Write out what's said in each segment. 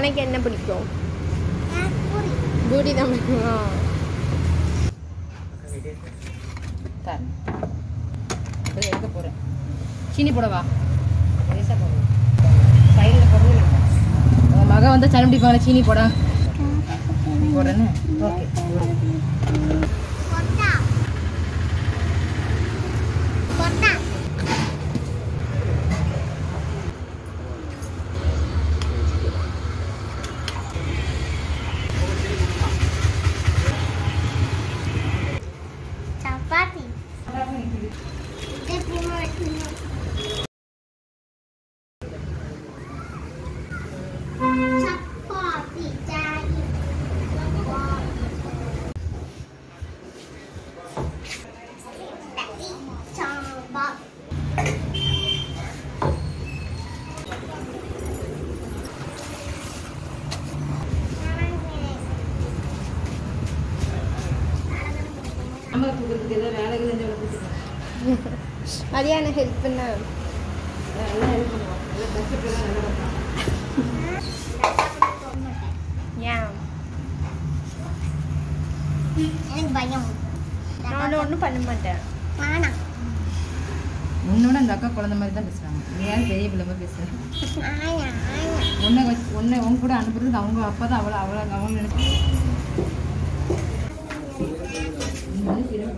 உனக்கு என்ன பிடிக்கும் எனக்கு பூரி பூரி தான் பிடிக்குமா தரேன் இதை எடுக்க போகிறேன் சீனி போடவா லேசாக போடுவேன் சைடில் போடுறது உன் மக வந்து சளி பிடிப்பாங்க சீனி போட போடுறேன்னு ஓகே கொட்டா கொட்டா சப்பாத்தி இது வைக்கணும் சப்பாத்தி சாய் சாம்பார் அம்மா கொடுக்குறதுக்கு ஏதாவது வேலை செஞ்சு கொடுத்துருக்கேன் மதியானம் ஹெல்ப் பண்ண எல்லாம் ஹெல்ப் பண்ணுவோம் எல்லாம் கஷ்டப்பட்டு நல்லா பண்ணுவோம் ஏன் எனக்கு பயம் நான் ஒன்றும் பண்ண மாட்டேன் வேணாம் உன்னோட அந்த அக்கா குழந்தை மாதிரி தான் பேசுகிறாங்க நீ யாரும் பெரிய பிள்ளை மாதிரி பேசுகிறேன் ஆயா ஆயா உன்னை வச்சு உன்னை உன் கூட அனுப்புறதுக்கு அவங்க அப்பா தான் அவ்வளோ அவ்வளோ அவங்க நினைச்சு நீ வந்து சிரிப்பு.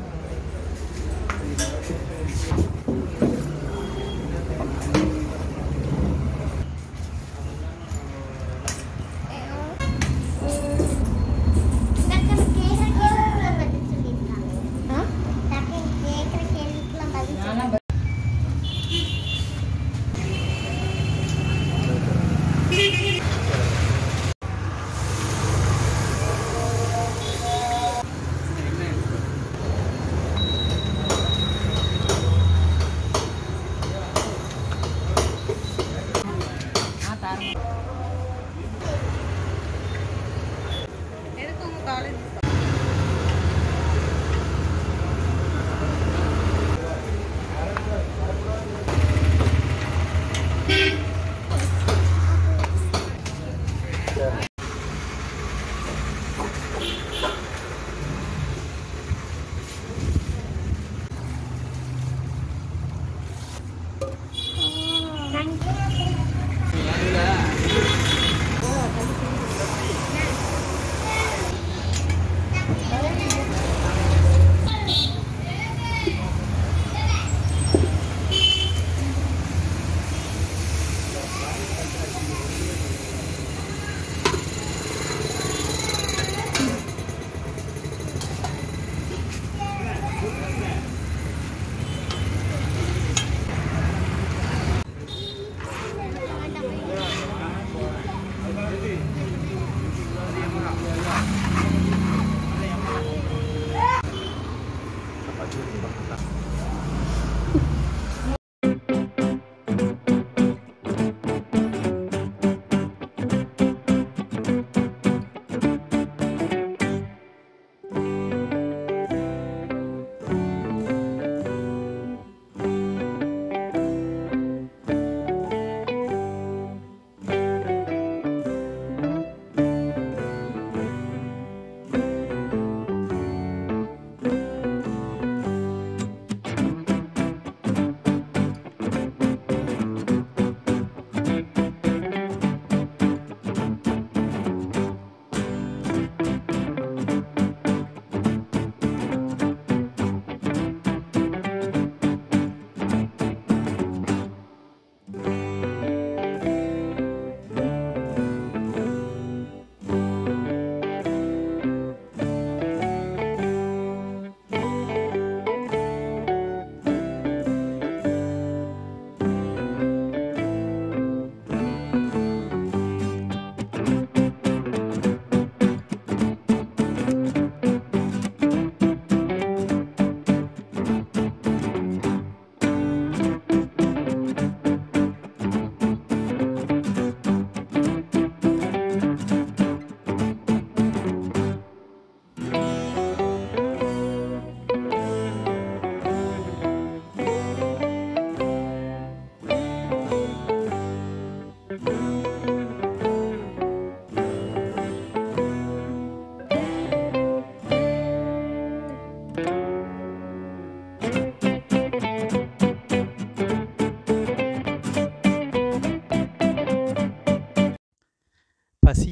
டக்குனு கேட்குற கேள்விக்குலாம் பதில் சொல்லியிருக்காங்க ஆ டக்குனு கேட்குற கேள்விக்குலாம் பதில் நானா சொல்லி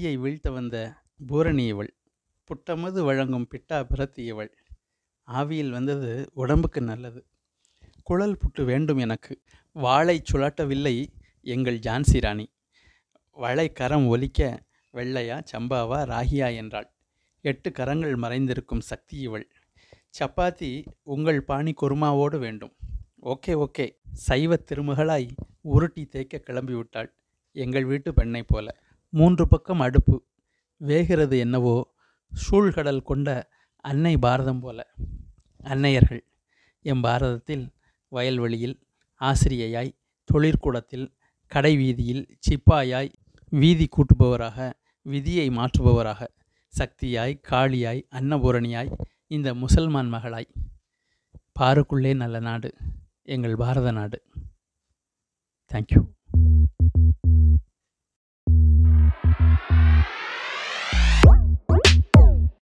சதியை வீழ்த்த வந்த பூரணி இவள் புட்டமது வழங்கும் பிட்டா பிரத்தி இவள் ஆவியில் வந்தது உடம்புக்கு நல்லது குழல் புட்டு வேண்டும் எனக்கு வாளை சுழட்டவில்லை எங்கள் ஜான்சி ராணி வளை கரம் ஒலிக்க வெள்ளையா சம்பாவா ராகியா என்றாள் எட்டு கரங்கள் மறைந்திருக்கும் சக்தி இவள் சப்பாத்தி உங்கள் பாணி குருமாவோடு வேண்டும் ஓகே ஓகே சைவ திருமகளாய் உருட்டி தேய்க்க கிளம்பிவிட்டாள் எங்கள் வீட்டு பெண்ணைப் போல மூன்று பக்கம் அடுப்பு வேகிறது என்னவோ சூழ்கடல் கொண்ட அன்னை பாரதம் போல அன்னையர்கள் எம் பாரதத்தில் வயல்வெளியில் ஆசிரியையாய் தொழிற்கூடத்தில் கடை வீதியில் சிப்பாயாய் வீதி கூட்டுபவராக விதியை மாற்றுபவராக சக்தியாய் காளியாய் அன்னபூரணியாய் இந்த முசல்மான் மகளாய் பாருக்குள்ளே நல்ல நாடு எங்கள் பாரத நாடு தேங்க்யூ